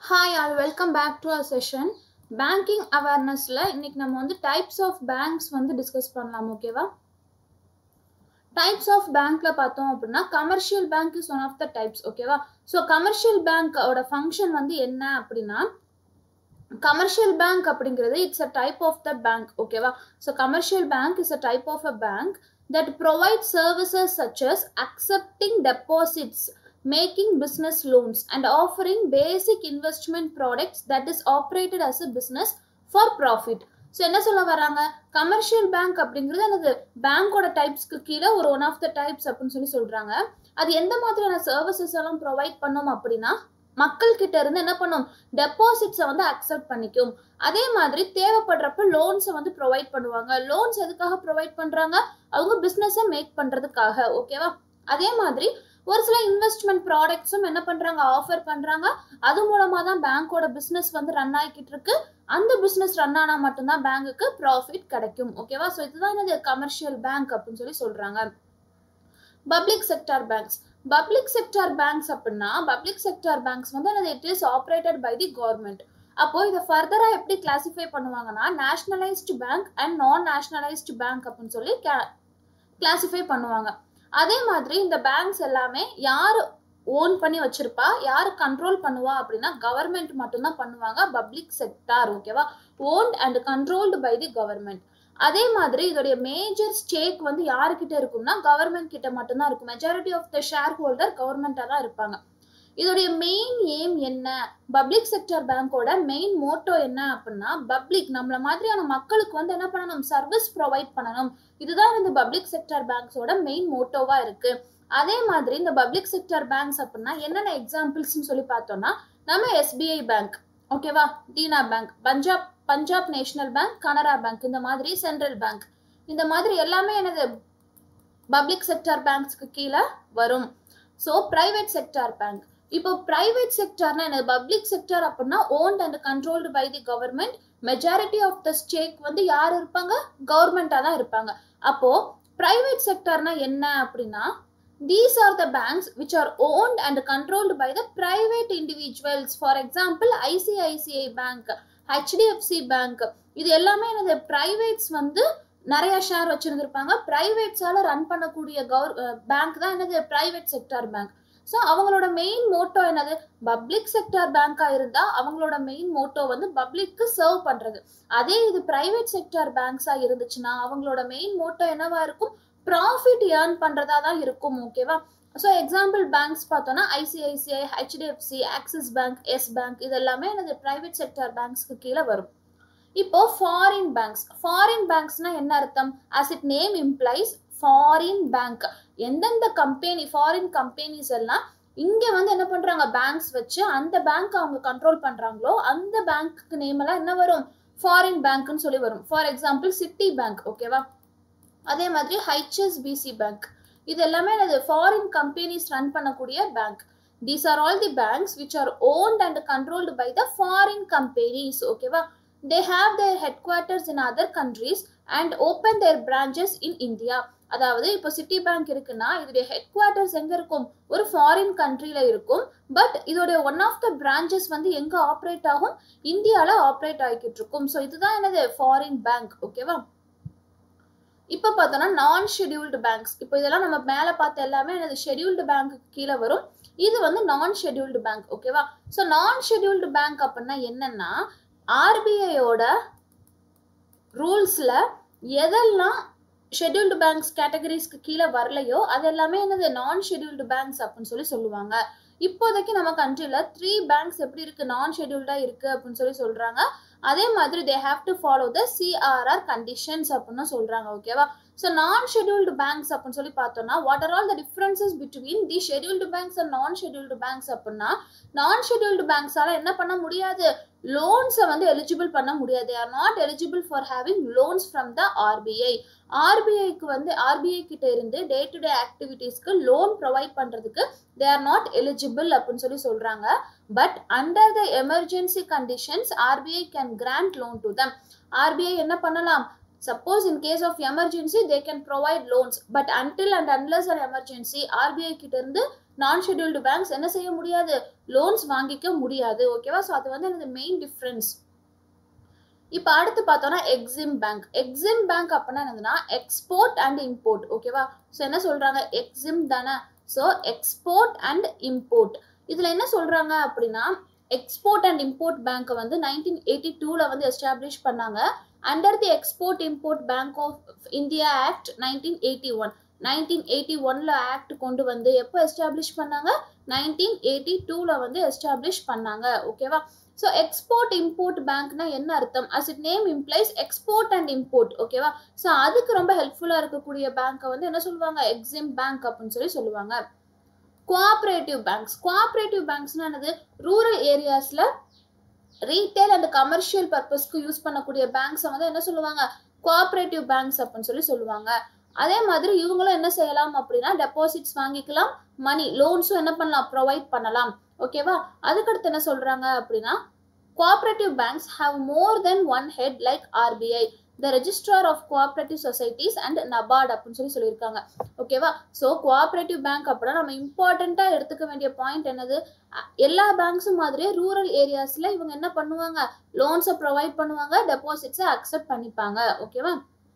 Hi all welcome back to a session banking அவேர்னஸில் இன்னைக்கு நம்ம வந்து டைப்ஸ் ஆஃப் பேங்க்ஸ் வந்து டிஸ்கஸ் பண்ணலாம் ஓகேவா டைப்ஸ் ஆஃப் பேங்க்ல பார்த்தோம் அப்படின்னா commercial bank is one of the types ஓகேவா ஸோ கமர்ஷியல் பேங்க்கோட ஃபங்க்ஷன் வந்து என்ன அப்படின்னா கமர்ஷியல் பேங்க் அப்படிங்கிறது it's a type of the bank ஓகேவா so commercial bank is a type of a bank that provide services such as accepting deposits, making business loans, and offering basic investment products that is operated as a business for profit. So என்ன சொல்ல வராங்க commercial bank அப்படிங்கிறது அந்த பேங்க்கோட டைப்ஸ்க்கு கீழே ஒரு one of the types அப்படின்னு சொல்லி சொல்றாங்க அது எந்த மாதிரியான சர்வீசஸ் எல்லாம் ப்ரொவைட் பண்ணோம் அப்படின்னா மக்கள் கிட்ட இருந்து என்ன பண்ணும் டெபாசிட்ஸை வந்து அக்செப்ட் பண்ணிக்கும் அதே மாதிரி தேவைப்படுறப்ப லோன்ஸை வந்து ப்ரொவைட் பண்ணுவாங்க லோன்ஸ் எதுக்காக ப்ரொவைட் பண்றாங்க அவங்க பிஸ்னஸை மேக் பண்றதுக்காக ஓகேவா அதே மாதிரி ஒரு சில இன்வெஸ்ட்மெண்ட் ப்ராடக்ட்ஸும் என்ன பண்றாங்க ஆஃபர் பண்றாங்க அது மூலமா தான் பேங்கோட பிஸ்னஸ் வந்து ரன் ஆகிக்கிட்டு இருக்கு அந்த பிஸ்னஸ் ரன் ஆனா மட்டும்தான் பேங்குக்கு ப்ராஃபிட் கிடைக்கும் ஓகேவா ஸோ இதுதான் என்னது கமர்ஷியல் பேங்க் அப்படின்னு சொல்லி சொல்றாங்க public sector banks public sector banks அப்படின்னா பப்ளிக் செக்டார் பேங்க்ஸ் வந்து என்னது it is operated by the government அப்போ இதை ஃபர்தரா எப்படி கிளாசிஃபை பண்ணுவாங்கன்னா nationalised bank and non nationalised bank அப்படின்னு சொல்லி கிளாசிஃபை பண்ணுவாங்க அதே மாதிரி இந்த பேங்க்ஸ் எல்லாமே யார் ஓன் பண்ணி வச்சிருப்பா யார் கண்ட்ரோல் பண்ணுவா அப்படின்னா கவர்மெண்ட் மட்டும்தான் பண்ணுவாங்க பப்ளிக் செக்டார் ஓகேவா owned and controlled by the government அதே மாதிரி இதோடைய மேஜர் ஸ்டேக் வந்து யாருக்கிட்ட இருக்கும்னா கவர்மெண்ட் கிட்ட மட்டும்தான் இருக்கும் majority of the share holder கவர்மெண்ட்டாக தான் இருப்பாங்க இதோடைய மெயின் எய்ம் என்ன பப்ளிக் செக்டர் பேங்கோட மெயின் மோட்டோ என்ன அப்படின்னா பப்ளிக் நம்மள மாதிரியான மக்களுக்கு வந்து என்ன பண்ணணும் சர்வீஸ் ப்ரொவைட் பண்ணணும் இதுதான் இந்த பப்ளிக் செக்டர் பேங்க்ஸோட மெயின் மோட்டோவா இருக்கு அதே மாதிரி இந்த பப்ளிக் செக்டர் பேங்க்ஸ் அப்படின்னா என்னென்ன எக்ஸாம்பிள்ஸ்னு சொல்லி பார்த்தோம்னா நம்ம எஸ்பிஐ பேங்க் ஓகேவா Dena bank Punjab Punjab national bank Canara bank இந்த மாதிரி சென்ட்ரல் பேங்க் இந்த மாதிரி எல்லாமே எனது பப்ளிக் செக்டர் பேங்க்ஸ்க்கு கீழே வரும் ஸோ பிரைவேட் செக்டார் பேங்க் இப்போ பிரைவேட் செக்டார்னா என்ன பப்ளிக் செக்டார் அப்படின்னா owned and controlled by the government majority of the stake வந்து யார் இருப்பாங்க கவர்மெண்ட்டாக தான் இருப்பாங்க அப்போ பிரைவேட் செக்டார்னா என்ன அப்படின்னா these are the banks which are owned and controlled by the private individuals for example ICICI bank HDFC bank இது எல்லாமே எனது பிரைவேட்ஸ் வந்து நிறைய ஷேர் வச்சிருந்திருப்பாங்க பிரைவேட்ஸால ரன் பண்ணக்கூடிய கவர் பேங்க் தான் என்னது பிரைவேட் செக்டார் பேங்க் ஸோ அவங்களோட மெயின் மோட்டோ என்னது பப்ளிக் செக்டார் பேங்காக இருந்தால் அவங்களோட மெயின் மோட்டோ வந்து பப்ளிக்கு சர்வ் பண்ணுறது அதே இது பிரைவேட் செக்டார் பேங்க்ஸாக இருந்துச்சுன்னா அவங்களோட மெயின் மோட்டோ என்னவா இருக்கும் ப்ராஃபிட் ஏர்ன் பண்ணுறதா தான் இருக்கும் ஓகேவா ஸோ எக்ஸாம்பிள் பேங்க்ஸ் பார்த்தோன்னா ICICI HDFC Axis bank yes bank இது எல்லாமே எனது பிரைவேட் செக்டார் பேங்க்ஸ்க்கு கீழே வரும் இப்போ ஃபாரின் பேங்க்ஸ் ஃபாரின் பேங்க்ஸ்னா என்ன அர்த்தம் as it name implies foreign bank எந்தெந்த கம்பெனி ஃபாரின் கம்பெனிஸ் எல்லாம் இங்க வந்து என்ன பண்றாங்க பேங்க்ஸ் வச்சு அந்த பேங்க் அவங்க கண்ட்ரோல் பண்றாங்களோ அந்த பேங்க்கு நேம் எல்லாம் என்ன வரும் ஃபாரின் பேங்க்னு சொல்லி வரும் ஃபார் எக்ஸாம்பிள் சிட்டி பேங்க் ஓகேவா அதே மாதிரி ஹெச்எஸ்பிசி பேங்க் இது எல்லாமே எனது ஃபாரின் கம்பெனிஸ் ரன் பண்ணக்கூடிய bank these are all the banks which are owned and controlled by the foreign companies ஓகேவா they have their head quarters in other countries and open their branches in India அதாவது இப்போ city bank இருக்குன்னா இதோடைய head quarters எங்க இருக்கும் ஒரு foreign கண்ட்ரில இருக்கும் பட் இதோடைய ஒன் ஆஃப் த பிரான்ச்சஸ் வந்து எங்க ஆப்ரேட் ஆகும் இந்தியால ஆப்ரேட் ஆகிக்கிட்டு இருக்கும் ஸோ இதுதான் என்னது ஃபாரின் பேங்க் ஓகேவா இப்போ பார்த்தோம்னா நான் ஷெடியூல்டு பேங்க்ஸ் இப்போ இதெல்லாம் நம்ம மேலே பார்த்த எல்லாமே எனது ஷெடியூல்டு பேங்க்கு கீழே வரும் இது வந்து நான் ஷெடியூல்டு பேங்க் ஓகேவா ஸோ நான் ஷெடியூல்டு பேங்க் அப்படின்னா என்னன்னா ஆர்பிஐயோட ரூல்ஸில் எதெல்லாம் ஷெட்யூல்டு பேங்க்ஸ் கேட்டகரிஸ்க்கு கீழே வரலையோ அது எல்லாமே என்னது நான் ஷெட்யூல்டு பேங்க்ஸ் அப்படின்னு சொல்லி சொல்லுவாங்க இப்போதைக்கு நம்ம கண்ட்ரியில் த்ரீ பேங்க்ஸ் எப்படி இருக்கு நான் ஷெட்யூல்டாக இருக்கு அப்படின்னு சொல்லி சொல்றாங்க அதே மாதிரி they have to follow the CRR conditions அப்படின்னு சொல்றாங்க ஓகேவா ஸோ நான் ஷெட்யூல்டு பேங்க்ஸ் அப்படின்னு சொல்லி பார்த்தோம்னா what are all the differences between the scheduled banks and non scheduled banks அப்படின்னா நான் ஷெட்யூல்டு பேங்க்ஸால என்ன பண்ண முடியாது லோன்ஸை வந்து எலிஜிபிள் பண்ண முடியாது are not eligible for having loans from the RBI ஆர்பிஐக்கு வந்து ஆர்பிஐ கிட்ட இருந்து டே டு டே ஆக்டிவிட்டீஸ்க்கு லோன் ப்ரொவைட் பண்றதுக்கு தே ஆர் நாட் எலிஜிபிள் அப்படின்னு சொல்லி சொல்றாங்க but under the emergency conditions RBI can grant loan to them RBI என்ன பண்ணலாம் suppose in case of emergency they can provide loans but until and unless an emergency RBI கிட்ட இருந்து நான் scheduled banks என்ன செய்ய முடியாது லோன்ஸ் வாங்கிக்க முடியாது ஓகேவா ஸோ அது வந்து எனக்கு மெயின் டிஃப்ரென்ஸ் இப்போ அடுத்து பார்த்தோம்னா எக்ஸிம் பேங்க் எக்ஸிம் பேங்க் அப்படின்னா என்னதுன்னா எக்ஸ்போர்ட் அண்ட் இம்போர்ட் ஓகேவா ஸோ என்ன சொல்றாங்க எக்ஸிம் தானே ஸோ எக்ஸ்போர்ட் அண்ட் இம்போர்ட் இதில் என்ன சொல்றாங்க அப்படின்னா எக்ஸ்போர்ட் அண்ட் இம்போர்ட் பேங்க்கை வந்து நைன்டீன் எயிட்டி டூவில் வந்து எஸ்டாப்ளிஷ் பண்ணாங்க under the export import bank of India act nineteen eighty one nineteen eighty ஒன்ல ஆக்ட் கொண்டு வந்து எப்போ எஸ்டாப்ளிஷ் பண்ணாங்க நைன்டீன் எயிட்டி டூவில் வந்து எஸ்டாப்ளிஷ் பண்ணாங்க ஓகேவா ஸோ எக்ஸ்போர்ட் இம்போர்ட் பேங்க்னா என்ன அர்த்தம் as it name implies export and import ஓகேவா ஸோ அதுக்கு ரொம்ப ஹெல்ப்ஃபுல்லாக இருக்கக்கூடிய பேங்க்கை வந்து என்ன சொல்லுவாங்க எக்ஸிம் பேங்க் அப்படின்னு சொல்லி சொல்லுவாங்க கோஆப்ரேட்டிவ் பேங்க்ஸ் கோஆப்ரேட்டிவ் பேங்க்ஸ்னா என்னது ரூரல் ஏரியாஸில் ரீட்டைல் அண்ட் கமர்ஷியல் பர்பஸ்க்கு யூஸ் பண்ணக்கூடிய பேங்க்ஸை வந்து என்ன சொல்லுவாங்க கோஆப்ரேட்டிவ் பேங்க்ஸ் அப்படின்னு சொல்லி சொல்லுவாங்க அதே மாதிரி இவங்களும் என்ன செய்யலாம் அப்படின்னா டெபாசிட்ஸ் வாங்கிக்கலாம் மணி லோன்ஸும் என்ன பண்ணலாம் ப்ரொவைட் பண்ணலாம் ஓகேவா அதுக்கடுத்து என்ன சொல்றாங்க அப்படின்னா cooperative banks have more then one head like RBI the registrar of cooperative societies and NABARD அப்படின்னு சொல்லி சொல்லியிருக்காங்க ஓகேவா ஸோ கோஆப்ரேட்டிவ் பேங்க் அப்படின்னா நம்ம இம்பார்ட்டண்ட்டாக எடுத்துக்க வேண்டிய பாயிண்ட் என்னது எல்லா பேங்க்ஸும் மாதிரியே ரூரல் ஏரியாஸில் இவங்க என்ன பண்ணுவாங்க லோன்ஸை ப்ரொவைட் பண்ணுவாங்க டெபாசிட்ஸை அக்செப்ட் பண்ணிப்பாங்க ஓகேவா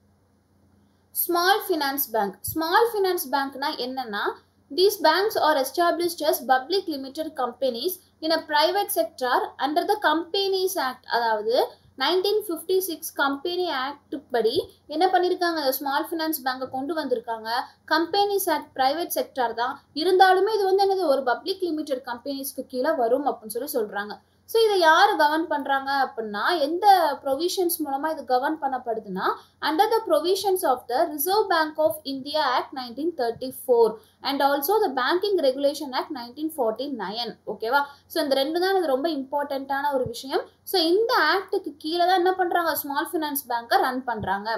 small finance bank small finance பேங்க்னா என்னன்னா These banks are established as public limited companies in a private sector under the Companies Act அதாவது nineteen fifty six company act படி என்ன பண்ணியிருக்காங்க ஸ்மால் ஃபினான்ஸ் பேங்கை கொண்டு வந்திருக்காங்க கம்பெனிஸ் ஆக்ட் பிரைவேட் செக்டார் தான் இருந்தாலுமே இது வந்து என்னது ஒரு பப்ளிக் லிமிடெட் கம்பெனிஸ்க்கு கீழே வரும் அப்படின்னு சொல்லி சொல்கிறாங்க ஸோ இதை யார் கவர்ன் பண்ணுறாங்க அப்படின்னா எந்த ப்ரொவிஷன்ஸ் மூலமாக இது கவர்ன் பண்ணப்படுதுன்னா under the provisions of the Reserve Bank of India act nineteen thirty four and also the banking regulation act nineteen forty nine ஓகேவா ஸோ இந்த ரெண்டு தான் இது ரொம்ப இம்பார்ட்டண்ட்டான ஒரு விஷயம் ஸோ இந்த ஆக்டுக்கு கீழே தான் என்ன பண்ணுறாங்க ஸ்மால் ஃபினான்ஸ் பேங்க்கை ரன் பண்ணுறாங்க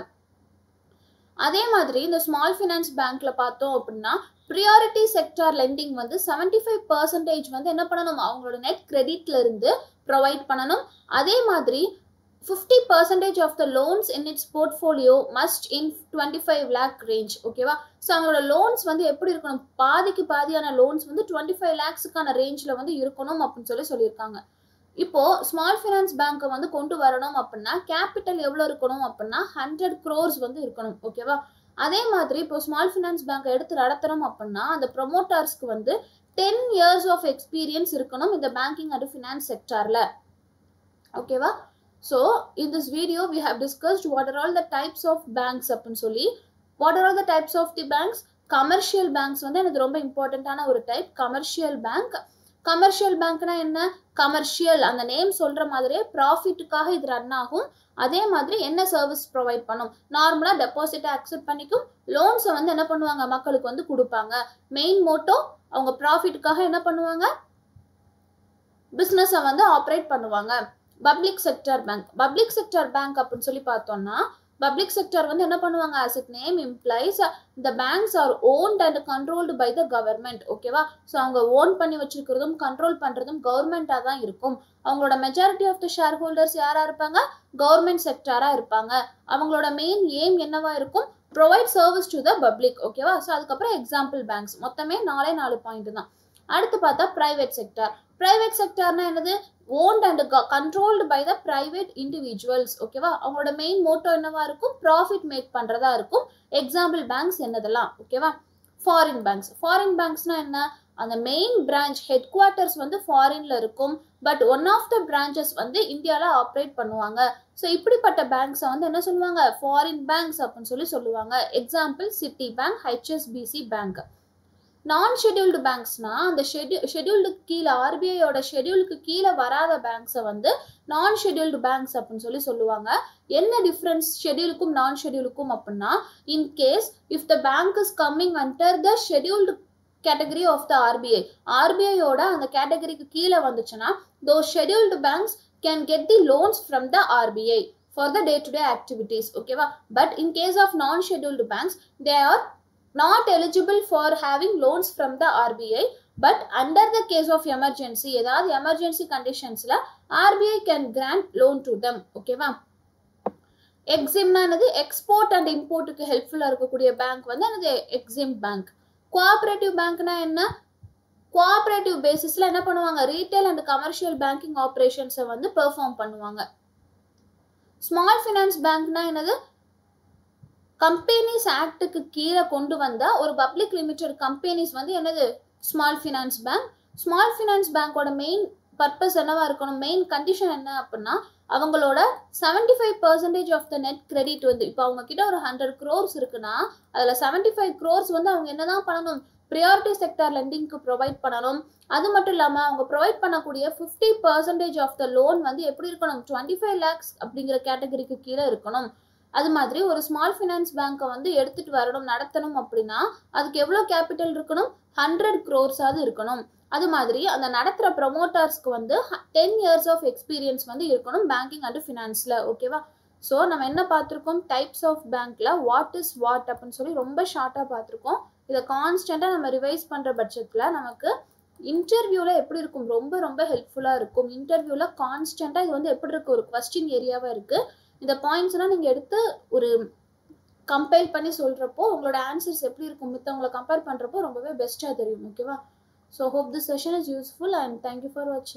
அதே மாதிரி இந்த ஸ்மால் ஃபினான்ஸ் பேங்க்ல பார்த்தோம் அப்படின்னா ப்ரியாரிட்டி செக்டார் லெண்டிங் வந்து செவன்டி ஃபைவ் பர்சன்டேஜ் வந்து என்ன பண்ணணும் அவங்களோட நெட் கிரெடிட்ல இருந்து ப்ரொவைட் பண்ணணும் அதே மாதிரி fifty percentage of the loans in its portfolio must in twenty five lakh range ஓகேவா ஸோ அவங்களோட லோன்ஸ் வந்து எப்படி இருக்கணும் பாதிக்கு பாதியான லோன்ஸ் வந்து டுவெண்ட்டி ஃபைவ் லேக்ஸுக்கான ரேஞ்சில் வந்து இருக்கணும் அப்படின்னு சொல்லி சொல்லியிருக்காங்க இப்போ ஸ்மால் ஃபினான்ஸ் பேங்க்கை வந்து கொண்டு வரணும் அப்படின்னா கேபிட்டல் எவ்வளோ இருக்கணும் அப்படின்னா ஹண்ட்ரட் க்ரோர்ஸ் வந்து இருக்கணும் ஓகேவா அதே மாதிரி இப்போ ஸ்மால் ஃபினான்ஸ் பேங்க்கை எடுத்து நடத்துகிறோம் அப்படின்னா அந்த ப்ரொமோட்டர்ஸ்க்கு வந்து டென் இயர்ஸ் ஆஃப் எக்ஸ்பீரியன்ஸ் இருக்கணும் இந்த பேங்கிங் அண்ட் ஃபினான்ஸ் செக்டாரில் ஓகேவா so in this video we have discussed what are all the types of banks அப்படின்னு சொல்லி what are all the types of the banks commercial banks வந்து எனக்கு ரொம்ப இம்பார்ட்டண்ட்டான ஒரு டைப் கமர்ஷியல் பேங்க் கமர்ஷியல் பேங்க்னா என்ன கமர்ஷியல் அந்த நேம் சொல்ற மாதிரியே ப்ராஃபிட்டுக்காக இது ரன் ஆகும் அதே மாதிரி என்ன சர்வீஸ் ப்ரொவைட் பண்ணும் நார்மலாக டெபாசிட்டை அக்செப்ட் பண்ணிக்கும் லோன்ஸை வந்து என்ன பண்ணுவாங்க மக்களுக்கு வந்து கொடுப்பாங்க மெயின் மோட்டோ அவங்க ப்ராஃபிட்டுக்காக என்ன பண்ணுவாங்க பிஸ்னஸை வந்து ஆப்ரேட் பண்ணுவாங்க public sector bank public sector bank அப்படின்னு சொல்லி பார்த்தோம்னா பப்ளிக் செக்டர் வந்து என்ன பண்ணுவாங்க as it name implies the banks are owned and controlled by the government ஓகேவா ஸோ அவங்க ஓன் பண்ணி வச்சிருக்கிறதும் கண்ட்ரோல் பண்ணுறதும் கவர்மெண்ட்டாக தான் இருக்கும் அவங்களோட majority of the share holders யாராக இருப்பாங்க கவர்மெண்ட் செக்டராக இருப்பாங்க அவங்களோட மெயின் எய்ம் என்னவா இருக்கும் provide service to the public ஓகேவா ஸோ அதுக்கப்புறம் எக்ஸாம்பிள் பேங்க்ஸ் மொத்தமே நாலே நாலு பாயிண்ட் தான் அடுத்து பார்த்தா பிரைவேட் செக்டார் பிரைவேட் செக்டார்னா என்னது owned and controlled by the private individuals ஓகேவா அவங்களோட மெயின் மோட்டோ என்னவா இருக்கும் ப்ராஃபிட் மேக் பண்ணுறதா இருக்கும் எக்ஸாம்பிள் பேங்க்ஸ் என்னதெல்லாம் ஓகேவா ஃபாரின் பேங்க்ஸ் ஃபாரின் பேங்க்ஸ்னா என்ன அந்த மெயின் பிரான்ச் ஹெட் குவார்ட்டர்ஸ் வந்து ஃபாரின்ல இருக்கும் but one of the branches வந்து இந்தியாவில் ஆப்ரேட் பண்ணுவாங்க ஸோ இப்படிப்பட்ட பேங்க்ஸை வந்து என்ன சொல்லுவாங்க ஃபாரின் பேங்க்ஸ் அப்படின்னு சொல்லி சொல்லுவாங்க example Citi bank HSBC bank non scheduled பேங்க்ஸ்னா அந்த ஷெட்யூ ஷெட்யூல்டு கீழே ஆர்பிஐயோட ஷெட்யூலுக்கு கீழே வராத பேங்க்ஸை வந்து நான் ஷெட்யூல்டு பேங்க்ஸ் அப்படின்னு சொல்லி சொல்லுவாங்க என்ன டிஃப்ரென்ஸ் ஷெட்யூலுக்கும் நான் ஷெட்யூலுக்கும் அப்படின்னா in case if the bank is coming under the scheduled category of the RBI ஆர்பிஐயோட அந்த கேட்டகரிக்கு கீழே வந்துச்சுன்னா those scheduled banks can get the loans from the RBI for the day to day activities ஓகேவா but in case of non scheduled banks they are not eligible for having loans from the RBI but under the case of emergency ஏதாவது emergency conditionsல RBI can grant loan to them ஓகேவா எக்ஸிம்னா என்னது export and இம்போர்ட்டுக்கு ஹெல்ப்ஃபுல்லாக இருக்கக்கூடிய bank வந்து என்னது Exim bank cooperative பேங்க்னா என்ன cooperative பேசிஸில் என்ன பண்ணுவாங்க ரீட்டைல் அண்ட் கமர்ஷியல் பேங்கிங் ஆப்ரேஷன்ஸை வந்து பெர்ஃபார்ம் பண்ணுவாங்க ஸ்மால் ஃபினான்ஸ் பேங்க்னா என்னது கம்பெனிஸ் ஆக்டுக்கு கீழே கொண்டு வந்த ஒரு பப்ளிக் லிமிடெட் கம்பெனிஸ் வந்து என்னது small finance bank small finance பேங்கோட மெயின் பர்பஸ் என்னவா இருக்கணும் மெயின் கண்டிஷன் என்ன அப்படின்னா அவங்களோட seventy five percentage of the net credit வந்து இப்போ அவங்க கிட்ட ஒரு ஹண்ட்ரட் க்ரோர்ஸ் இருக்குன்னா அதில் செவன்டி ஃபைவ் க்ரோர்ஸ் வந்து அவங்க என்னதான் பண்ணணும் ப்ரியாரிட்டி செக்டார் லெண்டிங்க்கு ப்ரொவைட் பண்ணணும் அது மட்டும் இல்லாமல் அவங்க ப்ரொவைட் பண்ணக்கூடிய fifty percentage of the loan வந்து எப்படி இருக்கணும் டுவெண்ட்டி ஃபைவ் லேக்ஸ் அப்படிங்கிற கேட்டகரிக்கு கீழே இருக்கணும் அது மாதிரி ஒரு ஸ்மால் ஃபினான்ஸ் பேங்க்கை வந்து எடுத்துட்டு வரணும் நடத்தணும் அப்படின்னா அதுக்கு எவ்வளோ கேபிட்டல் இருக்கணும் ஹண்ட்ரட் க்ரோர்ஸாவது இருக்கணும் அது மாதிரி அந்த நடத்துகிற ப்ரொமோட்டர்ஸ்க்கு வந்து டென் இயர்ஸ் ஆஃப் எக்ஸ்பீரியன்ஸ் வந்து இருக்கணும் பேங்கிங் அண்ட் ஃபினான்ஸில் ஓகேவா ஸோ நம்ம என்ன பார்த்துருக்கோம் டைப்ஸ் ஆஃப் பேங்க்கில் வாட் இஸ் வாட் அப்படின்னு சொல்லி ரொம்ப ஷார்ட்டாக பார்த்துருக்கோம் இதை கான்ஸ்டண்ட்டாக நம்ம ரிவைஸ் பண்ணுற பட்சத்தில் நமக்கு இன்டர்வியூவில் எப்படி இருக்கும் ரொம்ப ரொம்ப ஹெல்ப்ஃபுல்லாக இருக்கும் இன்டர்வியூவில் கான்ஸ்டண்ட்டாக இது வந்து எப்படி இருக்குது ஒரு கொஸ்டின் ஏரியாவாக இருக்குது இந்த பாயிண்ட்ஸ்லாம் நீங்கள் எடுத்து ஒரு கம்பைல் பண்ணி சொல்கிறப்போ உங்களோட ஆன்சர்ஸ் எப்படி இருக்கும் மித்தவங்களை கம்பேர் பண்ணுறப்போ ரொம்பவே பெஸ்ட்டாக தெரியும் ஓகேவா so hope this session is useful and thank you for வாட்சிங்